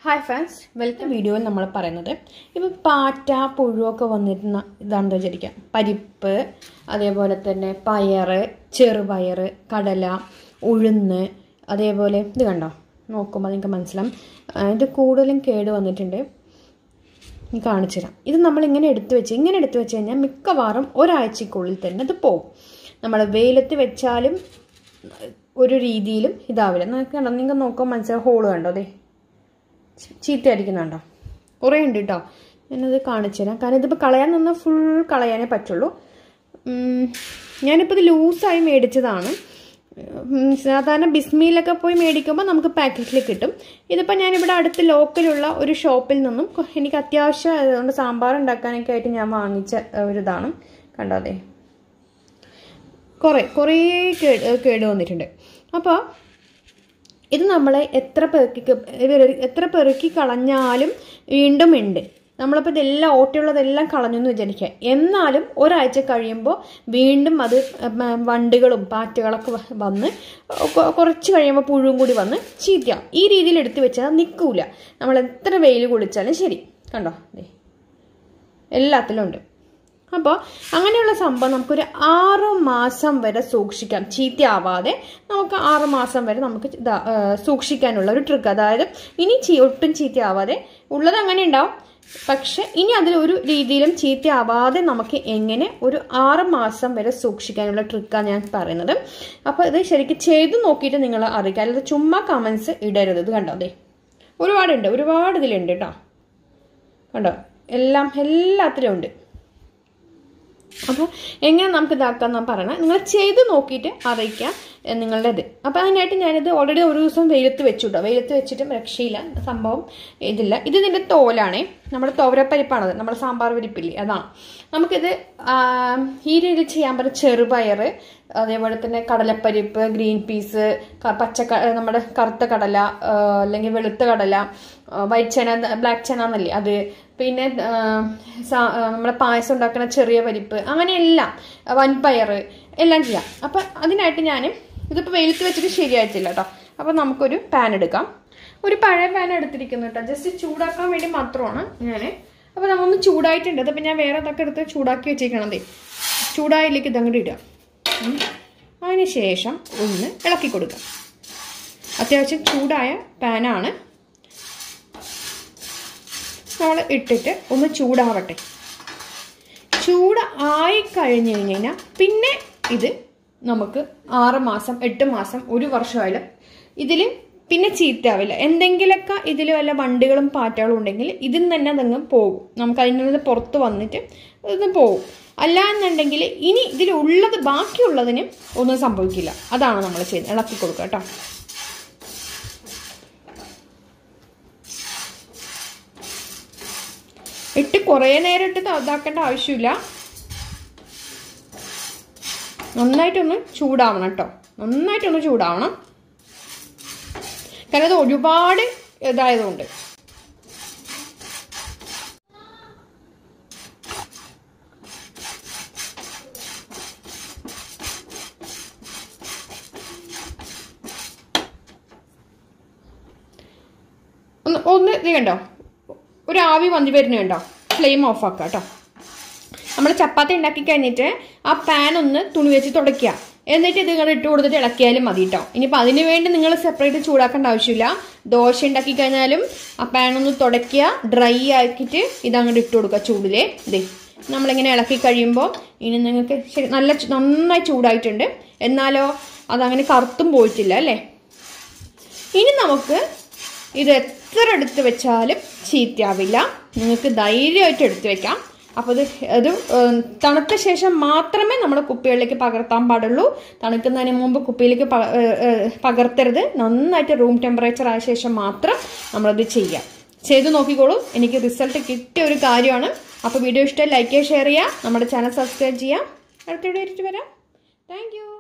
Hi friends welcome വീഡിയോയിൽ നമ്മൾ പറയുന്നത് ഇപ്പോൾ പാറ്റ പുഴുവൊക്കെ വന്നിരുന്ന ഇതാണെന്ന് വിചാരിക്കാം പരിപ്പ് അതേപോലെ തന്നെ പയറ് ചെറുപയറ് കടല ഉഴുന്ന് അതേപോലെ ഇത് കണ്ടോ നോക്കുമ്പോൾ നിങ്ങൾക്ക് മനസ്സിലാവും ആ, ഇത് കൂടുതലും കേട് വന്നിട്ടുണ്ട് ഞാൻ കാണിച്ചു തരാം ഇത് നമ്മൾ ഇങ്ങനെ എടുത്തു വെച്ച് ഇങ്ങനെ എടുത്തു വെച്ച് കഴിഞ്ഞാൽ മിക്കവാറും ഒരാഴ്ചക്കുള്ളിൽ തന്നെ ഇത് പോകും നമ്മൾ വെയിലത്ത് വെച്ചാലും ഒരു രീതിയിലും ഇതാവില്ല നിങ്ങൾക്ക് കണ്ടോ നിങ്ങൾക്ക് നോക്കുമ്പോൾ മനസ്സിലാവും ഹോള് കണ്ടോ അതെ ചീത്ത അടിക്കുന്നുണ്ടോ കുറേ ഉണ്ട് കേട്ടോ ഞാനത് കാണിച്ചു തരാം കാരണം ഇതിപ്പോൾ കളയാൻ നിന്നാൽ ഫുൾ കളയാനേ പറ്റുള്ളൂ ഉം, ഞാനിപ്പോൾ ഇത് ലൂസായി മേടിച്ചതാണ് ഉം, സാധാരണ ബിസ്മിയിലൊക്കെ പോയി മേടിക്കുമ്പോൾ നമുക്ക് പാക്കറ്റിൽ കിട്ടും ഇതിപ്പോൾ ഞാനിവിടെ അടുത്ത് ലോക്കലുള്ള ഒരു ഷോപ്പിൽ നിന്നും കൊ- എനിക്ക് അത്യാവശ്യം അതുകൊണ്ട് സാമ്പാർ ഉണ്ടാക്കാനൊക്കെ ആയിട്ട് ഞാൻ വാങ്ങിച്ച ഏഹ്, ഒരു ഇതാണ് കണ്ടോ അതെ കുറേ കുറേ കേട് കേട് വന്നിട്ടുണ്ട് അപ്പോൾ ഇത് നമ്മളെ എത്ര പെറുക്കി എത്ര പെറുക്കി കളഞ്ഞാലും വീണ്ടും ഉണ്ട് നമ്മളിപ്പോൾ ഇതെല്ലാം ഓട്ടിയുള്ളതെല്ലാം കളഞ്ഞു എന്ന് വിചാരിക്കുക എന്നാലും ഒരാഴ്ച കഴിയുമ്പോൾ വീണ്ടും അത് മ- വണ്ടുകളും പാറ്റകളൊക്കെ വ- വന്ന് കൊ- കുറച്ച് കഴിയുമ്പോൾ പുഴുവും കൂടി വന്ന് ചീത്തയാവും ഈ രീതിയിൽ എടുത്തു വെച്ചാൽ നിൽക്കൂല നമ്മൾ എത്ര വെയിൽ കുളിച്ചാലും ശരി കണ്ടോ ദേ എല്ലാത്തിലും ഉണ്ട് അപ്പോൾ അങ്ങനെയുള്ള സംഭവം നമുക്കൊരു ആറു മാസം വരെ സൂക്ഷിക്കാം ചീത്തയാവാതെ നമുക്ക് ആറു മാസം വരെ നമുക്ക് ഇതാ, ആ, സൂക്ഷിക്കാനുള്ള ഒരു ട്രിക്ക് അതായത് ഇനി ചീ ഒട്ടും ചീത്തയാവാതെ ഉള്ളത് അങ്ങനെ ഉണ്ടാവും പക്ഷെ ഇനി അതിലൊരു രീതിയിലും ചീത്തയാവാതെ നമുക്ക് എങ്ങനെ ഒരു ആറ് മാസം വരെ സൂക്ഷിക്കാനുള്ള ട്രിക്കാണ് ഞാൻ പറയുന്നത് അപ്പോൾ ഇത് ശരിക്കും ചെയ്തു നോക്കിയിട്ട് നിങ്ങൾ അറിയിക്കുക അല്ലാതെ ചുമ്മാ കമൻസ് ഇടരുത് ഇത് കണ്ടോ അതെ ഒരുപാടുണ്ട് ഒരുപാട് ഇതിലുണ്ട് കേട്ടോ കണ്ടോ എല്ലാം എല്ലാത്തിലും ഉണ്ട് അപ്പോൾ എങ്ങനെ നമുക്ക് ഇതാക്കാം ഞാൻ പറയണം നിങ്ങൾ ചെയ്ത് നോക്കിയിട്ട് അറിയിക്കാം എ, നിങ്ങളുടെ ഇത് അപ്പോൾ അതിനായിട്ട് ഞാനിത് ഓൾറെഡി ഒരു ദിവസം വെയിലത്ത് വെച്ചു കേട്ടോ വെയിലത്ത് വെച്ചിട്ടും രക്ഷയില്ല സംഭവം ഇതില്ല ഇത് ഇതിൻ്റെ തോലാണേ നമ്മുടെ തോരപ്പരിപ്പാണത് നമ്മുടെ സാമ്പാർ പരിപ്പില്ലേ അതാണ് നമുക്കിത് ആ, ഈ രീതിയിൽ ചെയ്യാൻ പറ്റും ചെറുപയർ അതേപോലെ തന്നെ കടലപ്പരിപ്പ് ഗ്രീൻ പീസ് ക- പച്ച ക- നമ്മുടെ കറുത്ത കടല ആ, അല്ലെങ്കിൽ വെളുത്ത കടല വൈറ്റ് ചന ബ്ലാക്ക് ചന എന്നല്ലേ അത് പിന്നെ ആ, സാ- ആ, നമ്മുടെ പായസം ഉണ്ടാക്കുന്ന ചെറിയ പരിപ്പ് അങ്ങനെ എല്ലാം വൻപയർ എല്ലാം ചെയ്യാം അപ്പം അതിനായിട്ട് ഞാൻ ഇതിപ്പോൾ വെയിലത്ത് വെച്ചിട്ട് ശരിയായിട്ടില്ല കേട്ടോ അപ്പം നമുക്കൊരു പാൻ എടുക്കാം ഒരു പഴയ പാൻ എടുത്തിരിക്കുന്നു കേട്ടോ ജസ്റ്റ് ചൂടാക്കാൻ വേണ്ടി മാത്രമാണ് ഞാൻ അപ്പോൾ നമ്മൊന്ന് ചൂടായിട്ടുണ്ട് അതപ്പോൾ ഞാൻ വേറെ ഇതൊക്കെ എടുത്ത് ചൂടാക്കി വെച്ചേക്കണതേ ചൂടായിലേക്ക് ഇതങ്ങോട്ട് ഇടുക ഉം. അതിന് ശേഷം ഒന്ന് ഇളക്കി കൊടുക്കാം അത്യാവശ്യം ചൂടായ പാനാണ് നമ്മൾ ഇട്ടിട്ട് ഒന്ന് ചൂടാവട്ടെ ചൂട് ആയി കഴിഞ്ഞ് കഴിഞ്ഞാൽ പിന്നെ ഇത് നമുക്ക് ആറ് മാസം എട്ട് മാസം ഒരു വർഷമായാലും ഇതിൽ പിന്നെ ചീത്തയാവില്ല എന്തെങ്കിലുമൊക്കെ ഇതിൽ വല്ല വണ്ടുകളും പാറ്റകളും ഉണ്ടെങ്കിൽ ഇതിൽ തന്നെ അതങ്ങ് പോകും നമുക്ക് അതിൽ നിന്ന് പുറത്ത് വന്നിട്ട് ഇത് പോകും അല്ല എന്നുണ്ടെങ്കിൽ ഇനി ഇതിലുള്ളത് ബാക്കിയുള്ളതിന് ഒന്നും സംഭവിക്കില്ല അതാണ് നമ്മൾ ചെയ്യുന്നത് ഇളക്കി കൊടുക്കുക കേട്ടോ ഇട്ട് കുറേ നേരം ഇട്ട് ഇതാക്കേണ്ട ആവശ്യമില്ല നന്നായിട്ടൊന്ന് ചൂടാവണം കേട്ടോ നന്നായിട്ടൊന്ന് ചൂടാവണം കാരണം അത് ഒരുപാട് ഇതായതുകൊണ്ട് ഒന്ന് ഒന്ന് ഇത് കണ്ടോ ഒരു ആവി വന്നി വരുന്നുണ്ടോ ഫ്ലെയിം ഓഫ് ആക്കുക കേട്ടോ നമ്മൾ ചപ്പാത്തി ഉണ്ടാക്കി കഴിഞ്ഞിട്ട് ആ പാൻ ഒന്ന് തുണി വെച്ച് തുടയ്ക്കുക എന്നിട്ട് ഇത് ഇങ്ങനെ ഇട്ട് കൊടുത്തിട്ട് ഇളക്കിയാലും മതി കേട്ടോ ഇനിയിപ്പോൾ അതിന് വേണ്ടി നിങ്ങൾ സെപ്പറേറ്റ് ചൂടാക്കേണ്ട ആവശ്യമില്ല ദോശ ഉണ്ടാക്കി കഴിഞ്ഞാലും ആ പാൻ ഒന്ന് തുടയ്ക്കുക ഡ്രൈ ആക്കിയിട്ട് ഇത് അങ്ങോട്ട് ഇട്ട് കൊടുക്കുക ചൂടിലേ ഇതേ നമ്മളിങ്ങനെ ഇളക്കി കഴിയുമ്പോൾ ഇനി നിങ്ങൾക്ക് ശരി നല്ല ചു- നന്നായി ചൂടായിട്ടുണ്ട് എന്നാലോ അതങ്ങനെ കറുത്തും പോയിട്ടില്ല അല്ലേ ഇനി നമുക്ക് ഇത് എത്ര എടുത്ത് വെച്ചാലും ചീത്തയാവില്ല നിങ്ങൾക്ക് ധൈര്യമായിട്ട് എടുത്ത് വെക്കാം അപ്പോൾ ഇത് അത് ഉം, തണുത്ത ശേഷം മാത്രമേ നമ്മുടെ കുപ്പികളിലേക്ക് പകർത്താൻ പാടുള്ളൂ തണുക്കുന്നതിന് മുമ്പ് കുപ്പിയിലേക്ക് പ- ഏ, ഏ, പകർത്തരുത് നന്നായിട്ട് റൂം ടെമ്പറേച്ചർ ആയ ശേഷം മാത്രം നമ്മളത് ചെയ്യാം ചെയ്തു നോക്കിക്കോളൂ എനിക്ക് റിസൾട്ട് കിട്ടിയ ഒരു കാര്യമാണ് അപ്പോൾ വീഡിയോ ഇഷ്ടമായി ലൈക്ക് ചെയ്യുക ഷെയർ ചെയ്യുക നമ്മുടെ ചാനൽ സബ്സ്ക്രൈബ് ചെയ്യാം അടുത്ത വീഡിയോ ആയിട്ട് വരാം താങ്ക്